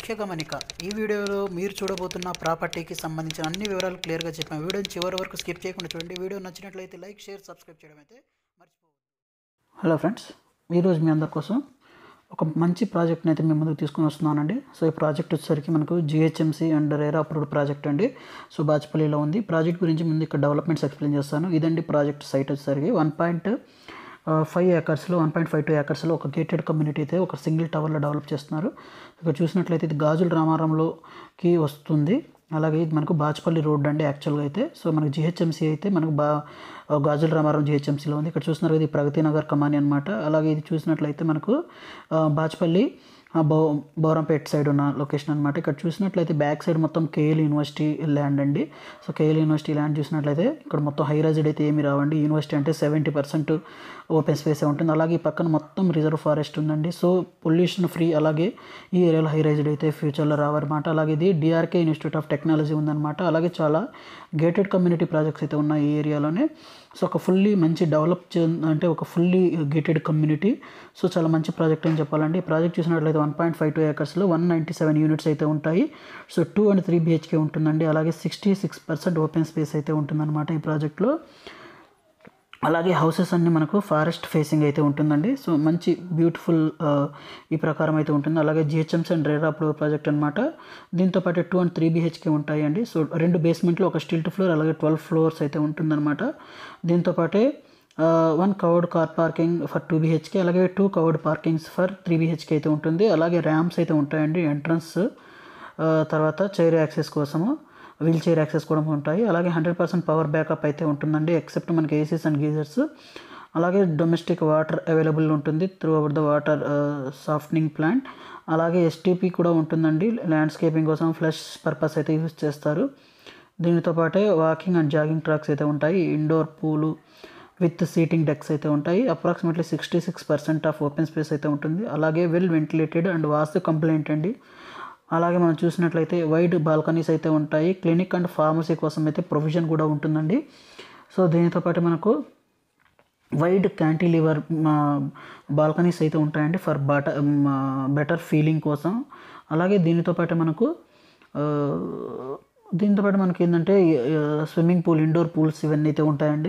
ముఖ్య గమనిక ఈ వీడియోలో మీరు చూడబోతున్న ప్రాపర్టీకి సంబంధించిన అన్ని వివరాలు క్లియర్గా చెప్పాను వీడియోని చివరి వరకు స్కిప్ చేయకుండా చూడండి వీడియో నచ్చినట్లయితే లైక్ షేర్ సబ్స్క్రైబ్ చేయడం అయితే మర్చిపోవద్దు హలో ఫ్రెండ్స్ ఈరోజు మీ అందరి కోసం ఒక మంచి ప్రాజెక్ట్ని అయితే మీ ముందుకు తీసుకుని వస్తున్నానండి సో ఈ ప్రాజెక్ట్ వచ్చేసరికి మనకు GHMC and RERA approved project అండి సో బాచ్పల్లిలో ఉంది ప్రాజెక్ట్ గురించి ముందు ఇక్కడ డెవలప్మెంట్స్ ఎక్స్ప్లెయిన్ చేస్తాను ఇదండి ప్రాజెక్ట్ సైట్ వచ్చేసరికి వన్ పాయింట్ ఫైవ్ ఏకర్స్లో వన్ పాయింట్ ఫైవ్ టూ ఏకర్స్లో ఒక గేటెడ్ కమ్యూనిటీ అయితే ఒక సింగిల్ టవర్లో డెవలప్ చేస్తున్నారు ఇక్కడ చూసినట్లయితే ఇది గాజుల రామారంలోకి వస్తుంది అలాగే ఇది మనకు బాచ్పల్లి రోడ్ అండి యాక్చువల్గా అయితే సో మనకు జిహెచ్ఎంసీ అయితే మనకు బా గాజుల రామారం జిహెచ్ఎంసీలో ఉంది ఇక్కడ చూస్తున్నారు ఇది ప్రగతి నగర్ కమాని అనమాట అలాగే ఇది చూసినట్లయితే మనకు ఆ, బాచ్పల్లి ఆ, బౌ బౌరంపేట్ సైడ్ ఉన్న లొకేషన్ అనమాట ఇక్కడ చూసినట్లయితే బ్యాక్ సైడ్ మొత్తం కేఎల్ యూనివర్సిటీ ల్యాండ్ అండి సో కేఎల్ యూనివర్సిటీ ల్యాండ్ చూసినట్లయితే ఇక్కడ మొత్తం హై రైజ్డ్ అయితే ఏమి రావండి యూనివర్సిటీ అంటే సెవెంటీ పర్సెంట్ ఓపెన్ స్పేస్ ఉంటుంది అలాగే ఈ పక్కన మొత్తం రిజర్వ్ ఫారెస్ట్ ఉందండి సో పొల్యూషన్ ఫ్రీ అలాగే ఈ ఏరియాలో హై రైజ్డ్ అయితే ఫ్యూచర్లో రావన్నమాట అలాగే ఇది డిఆర్కే ఇన్స్టిట్యూట్ ఆఫ్ టెక్నాలజీ ఉందన్నమాట అలాగే చాలా గేటెడ్ కమ్యూనిటీ ప్రాజెక్ట్స్ అయితే ఉన్నాయి ఈ ఏరియాలోనే సో ఒక ఫుల్లీ మంచి డెవలప్ చే అంటే ఒక ఫుల్లీ గేటెడ్ కమ్యూనిటీ సో చాలా మంచి ప్రాజెక్ట్ అని చెప్పాలండి ఈ ప్రాజెక్ట్ చూసినట్లయితే వన్ పాయింట్ ఫైవ్ టూ ఏకర్స్లో వన్ నైంటీ సెవెన్ యూనిట్స్ అయితే ఉంటాయి so two and three BHK ఉంటుందండి అలాగే sixty six percent open space అయితే ఉంటుందన్నమాట ఈ ప్రాజెక్ట్లో అలాగే హౌసెస్ అన్ని మనకు ఫారెస్ట్ ఫేసింగ్ అయితే ఉంటుందండి సో మంచి బ్యూటిఫుల్ ఆ, ఈ ప్రకారం అయితే ఉంటుంది అలాగే GHMC and RERA approve project అనమాట దీంతో పాటు టూ అండ్ త్రీ బీహెచ్కే ఉంటాయండి సో రెండు బేస్మెంట్లో ఒక స్టిల్ట్ ఫ్లోర్ అలాగే ట్వెల్వ్ ఫ్లోర్స్ అయితే ఉంటుందన్నమాట దీంతో పాటే one covered car parking for two BHK అలాగే two covered parkings for three BHK అయితే ఉంటుంది అలాగే ర్యామ్స్ అయితే ఉంటాయండి ఎంట్రన్స్ తర్వాత చైర్ యాక్సెస్ కోసము వీల్ చైర్ యాక్సెస్ కూడా ఉంటాయి అలాగే హండ్రెడ్ పర్సెంట్ పవర్ బ్యాకప్ అయితే ఉంటుందండి ఎక్సెప్ట్ మనకి ఏసీస్ అండ్ గీజర్స్ అలాగే డొమెస్టిక్ వాటర్ అవైలబుల్ ఉంటుంది through our the water softening plant అలాగే ఎస్టీపీ కూడా ఉంటుందండి ల్యాండ్స్కేపింగ్ కోసం ఫ్లష్ పర్పస్ అయితే యూజ్ చేస్తారు దీనితో పాటే వాకింగ్ అండ్ జాగింగ్ ట్రాక్స్ అయితే ఉంటాయి ఇండోర్ పూలు విత్ సీటింగ్ డెక్స్ అయితే ఉంటాయి approximately sixty six percent of open space అయితే ఉంటుంది అలాగే well ventilated and vastu compliant అండి అలాగే మనం చూసినట్లయితే వైడ్ బాల్కనీస్ అయితే ఉంటాయి క్లినిక్ అండ్ ఫార్మసీ కోసం అయితే ప్రొవిజన్ కూడా ఉంటుందండి సో దీనితో పాటు మనకు వైడ్ క్యాంటిలివర్ బాల్కనీస్ అయితే ఉంటాయండి ఫర్ బాట బెటర్ ఫీలింగ్ కోసం అలాగే దీనితో పాటు మనకు ఆ, దీంతో పాటు మనకి ఏంటంటే స్విమ్మింగ్ పూల్ ఇండోర్ పూల్స్ ఇవన్నీ అయితే ఉంటాయండి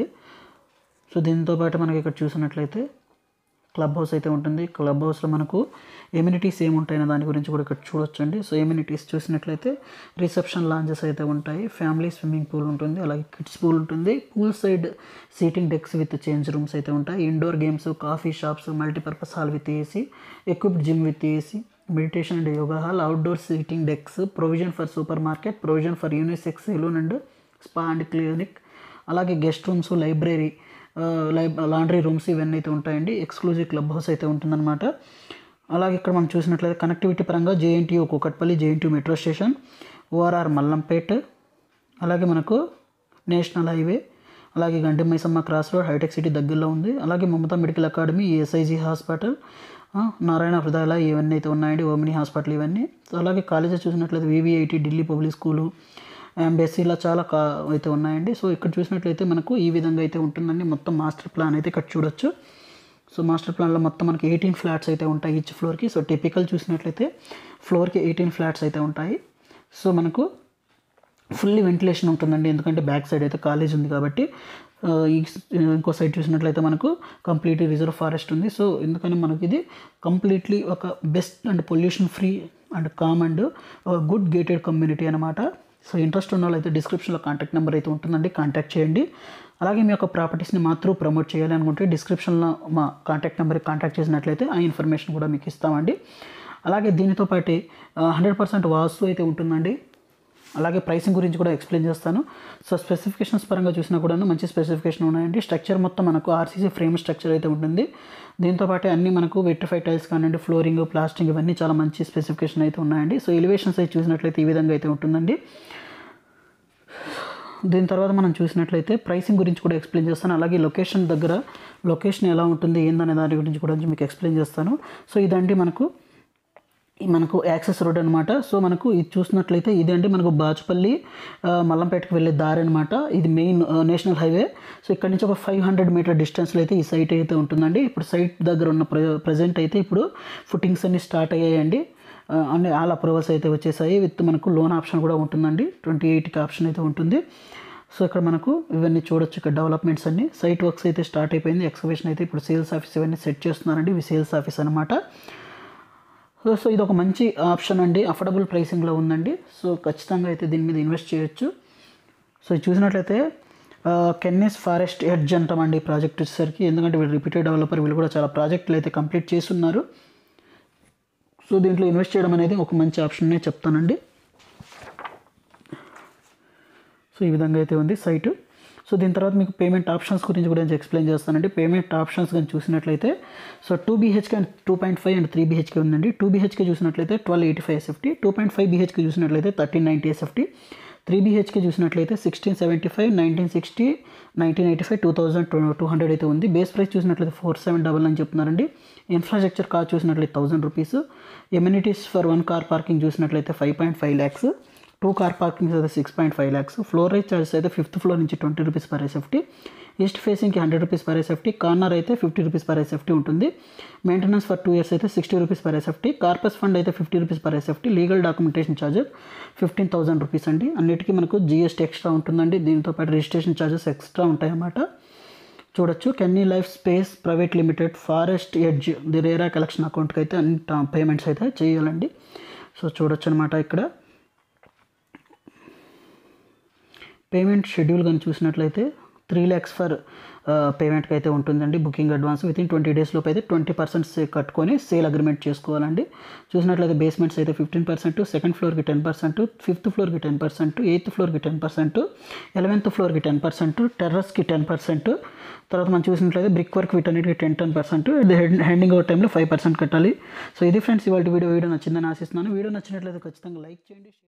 సో దీంతో పాటు మనకి ఇక్కడ చూసినట్లయితే క్లబ్ హౌస్ అయితే ఉంటుంది క్లబ్ హౌస్లో మనకు ఎమ్యూనిటీస్ ఏముంటాయనే దాని గురించి కూడా ఇక్కడ చూడొచ్చండి సో ఎమ్యూనిటీస్ చూసినట్లయితే రిసెప్షన్ లాంజెస్ అయితే ఉంటాయి ఫ్యామిలీ స్విమ్మింగ్ పూల్ ఉంటుంది అలాగే కిడ్స్ పూల్ ఉంటుంది poolside seating decks with change rooms అయితే ఉంటాయి indoor games coffee shops multipurpose hall with AC equipped gym with AC meditation and yoga hall outdoor seating decks provision for supermarket provision for unisex salon and spa and clinic అలాగే guest rooms library లైబ్ laundry rooms ఇవన్నీ అయితే ఉంటాయండి exclusive club house అయితే ఉంటుందన్నమాట అలాగే ఇక్కడ మనం చూసినట్లయితే కనెక్టివిటీ పరంగా JNTU Kukatpally JNTU metro station ORR Mallampet అలాగే మనకు నేషనల్ హైవే అలాగే గండి మైసమ్మ క్రాస్ రోడ్ హైటెక్ సిటీ దగ్గరలో ఉంది అలాగే Mamata medical academy SIG hospital ఆ, నారాయణ హృదయాల ఇవన్నీ అయితే ఉన్నాయండి ఓమిని హాస్పిటల్ ఇవన్నీ సో అలాగే కాలేజెస్ చూసినట్లయితే VVIT Delhi public school embassy ఇలా చాలా కా అయితే ఉన్నాయండి సో ఇక్కడ చూసినట్లయితే మనకు ఈ విధంగా అయితే ఉంటుందండి మొత్తం మాస్టర్ ప్లాన్ అయితే ఇక్కడ చూడొచ్చు సో మాస్టర్ ప్లాన్లో మొత్తం మనకి ఎయిటీన్ ఫ్లాట్స్ అయితే ఉంటాయి ఈచ్ ఫ్లోర్కి సో టిపికల్ చూసినట్లయితే ఫ్లోర్కి ఎయిటీన్ ఫ్లాట్స్ అయితే ఉంటాయి సో మనకు ఫుల్లీ వెంటిలేషన్ ఉంటుందండి ఎందుకంటే బ్యాక్ సైడ్ అయితే కాలేజ్ ఉంది కాబట్టి ఆ, ఈ ఇంకో సైడ్ చూసినట్లయితే మనకు కంప్లీట్ రిజర్వ్ ఫారెస్ట్ ఉంది సో ఎందుకని మనకి ఇది కంప్లీట్లీ ఒక best and pollution free and calm and good gated community అనమాట సో ఇంట్రెస్ట్ ఉన్న వాళ్ళైతే డిస్క్రిప్షన్లో కాంటాక్ట్ నెంబర్ అయితే ఉంటుందండి కాంటాక్ట్ చేయండి అలాగే మీ యొక్క ప్రాపర్టీస్ని మా త్రూ ప్రమోట్ చేయాలి అనుకుంటే డిస్క్రిప్షన్లో మా కాంటాక్ట్ నెంబర్కి కాంటాక్ట్ చేసినట్లయితే ఆ ఇన్ఫర్మేషన్ కూడా మీకు ఇస్తామండి అలాగే దీనితో పాటు హండ్రెడ్ పర్సెంట్ వాస్తు అయితే ఉంటుందండి అలాగే ప్రైసింగ్ గురించి కూడా ఎక్స్ప్లెయిన్ చేస్తాను సో స్పెసిఫికేషన్స్ పరంగా చూసినా కూడా మంచి స్పెసిఫికేషన్ ఉన్నాయండి స్ట్రక్చర్ మొత్తం మనకు ఆర్సీసీ ఫ్రేమ్ స్ట్రక్చర్ అయితే ఉంటుంది దీంతో పాటు అన్ని మనకు వెట్రిఫై టైల్స్ కానివ్వండి ఫ్లోరింగ్ ప్లాస్టింగ్ ఇవన్నీ చాలా మంచి స్పెసిఫికేషన్ అయితే ఉన్నాయండి సో ఎలివేషన్స్ అయితే చూసినట్లయితే ఈ విధంగా అయితే ఉంటుందండి దీని తర్వాత మనం చూసినట్లయితే ప్రైసింగ్ గురించి కూడా ఎక్స్ప్లెయిన్ చేస్తాను అలాగే లొకేషన్ దగ్గర లొకేషన్ ఎలా ఉంటుంది ఏందనే దాని గురించి కూడా మీకు ఎక్స్ప్లెయిన్ చేస్తాను సో ఇదండి మనకు ఈ మనకు యాక్సెస్ రోడ్ అనమాట సో మనకు ఇది చూసినట్లయితే ఇదండి మనకు బాచుపల్లి ఆ, మల్లంపేటకు వెళ్ళే దారి అనమాట ఇది మెయిన్ ఆ, నేషనల్ హైవే సో ఇక్కడ నుంచి ఒక ఫైవ్ హండ్రెడ్ మీటర్ డిస్టెన్స్లో అయితే ఈ సైట్ అయితే ఉంటుందండి ఇప్పుడు సైట్ దగ్గర ఉన్న ప్ర ప్రజెంట్ అయితే ఇప్పుడు ఫుటింగ్స్ అన్ని స్టార్ట్ అయ్యాయండి ఆ, అన్ని ఆల్ అప్రూవల్స్ అయితే వచ్చేసాయి విత్ మనకు లోన్ ఆప్షన్ కూడా ఉంటుందండి ట్వంటీ ఎయిట్కి ఆప్షన్ అయితే ఉంటుంది సో ఇక్కడ మనకు ఇవన్నీ చూడొచ్చు ఇక్కడ డెవలప్మెంట్స్ అన్ని సైట్ వర్క్స్ అయితే స్టార్ట్ అయిపోయింది ఎక్స్కవేషన్ అయితే ఇప్పుడు సేల్స్ ఆఫీస్ ఇవన్నీ సెట్ చేస్తున్నారండి ఇవి సేల్స్ ఆఫీస్ అనమాట సో సో ఇది ఒక మంచి ఆప్షన్ అండి అఫోర్డబుల్ ప్రైసింగ్లో ఉందండి సో ఖచ్చితంగా అయితే దీని మీద ఇన్వెస్ట్ చేయొచ్చు సో ఇది చూసినట్లయితే కెన్నెస్ ఫారెస్ట్ ఎడ్జ్ అంటామండి ఈ ప్రాజెక్ట్ వచ్చేసరికి ఎందుకంటే వీళ్ళు రిపీటెడ్ డెవలపర్ వీళ్ళు కూడా చాలా ప్రాజెక్టులు అయితే కంప్లీట్ చేస్తున్నారు సో దీంట్లో ఇన్వెస్ట్ చేయడం అనేది ఒక మంచి ఆప్షన్ చెప్తానండి సో ఈ విధంగా అయితే ఉంది సైట్ సో దీని తర్వాత మీకు పేమెంట్ ఆప్షన్స్ గురించి కూడా నేను ఎక్స్ప్లెయిన్ చేస్తానండి పేమెంట్ ఆప్షన్స్ కానీ చూసినట్లయితే so two BHK and two point five and three BHK ఉందండి టూ బీహెచ్కే చూసినట్లయితే twelve eighty five SFT two point five BHK చూసినట్లయితే thirteen ninety SFT three BHK చూసినట్లయితే sixteen seventy five nineteen sixty nineteen eighty five two thousand two hundred అయితే ఉంది base price చూసినట్లయితే four seven double అని చెప్తున్నారండి infrastructure car చూసినట్లయితే thousand rupees amenities for one car parking చూసినట్లయితే five point five lakhs two car parkings అయితే six point five lakhs floor rise charges అయితే fifth floor నుంచి twenty rupees per SFT east ఫేసింగ్కి hundred rupees per SFT corner అయితే fifty rupees per SFT ఉంటుంది maintenance for two years అయితే sixty rupees per SFT corpus fund అయితే fifty rupees per SFT legal documentation charges fifteen thousand rupees అండి అన్నిటికీ మనకు GST extra ఉంటుందండి దీంతో పాటు రిజిస్ట్రేషన్ ఛార్జెస్ ఎక్స్ట్రా ఉంటాయన్నమాట చూడొచ్చు Kenny Life Space Private Limited Forest Edge the RERA collection అకౌంట్కి అయితే అన్ని పేమెంట్స్ అయితే చేయాలండి సో చూడొచ్చు అనమాట ఇక్కడ పేమెంట్ షెడ్యూల్ కానీ చూసినట్లయితే త్రీ ల్యాక్స్ ఫర్ పేమెంట్కి అయితే ఉంటుందండి booking advance within twenty days లోపు అయితే ట్వంటీ పర్సెంట్ కట్టుకొని సేల్ అగ్రిమెంట్ చేసుకోవాలండి చూసినట్లయితే బేస్మెంట్స్ అయితే ఫిఫ్టీన్ పర్సెంట్ సెకండ్ ఫ్లోర్కి టెన్ పర్సెంట్ ఫిఫ్త్ ఫ్లోర్కి టెన్ పర్సెంట్ ఎయిత్ ఫ్లోర్కి టెన్ పర్సెంట్ ఎలెవెన్త్ ఫ్లోర్కి టెన్ పర్సెంట్ టెర్రస్కి టెన్ పర్సెంట్ తర్వాత మనం చూసినట్లయితే బ్రిక్ వర్క్ వీటన్నిటికి ten ten percent handing over టైంలో ఫైవ్ పర్సెంట్ కట్టాలి సో ఇది ఫ్రెండ్స్ ఇవాళ వీడియో వీడియో నచ్చిందని ఆశిస్తున్నాను వీడియో నచ్చినట్లయితే ఖచ్చితంగా లైక్ చేయండి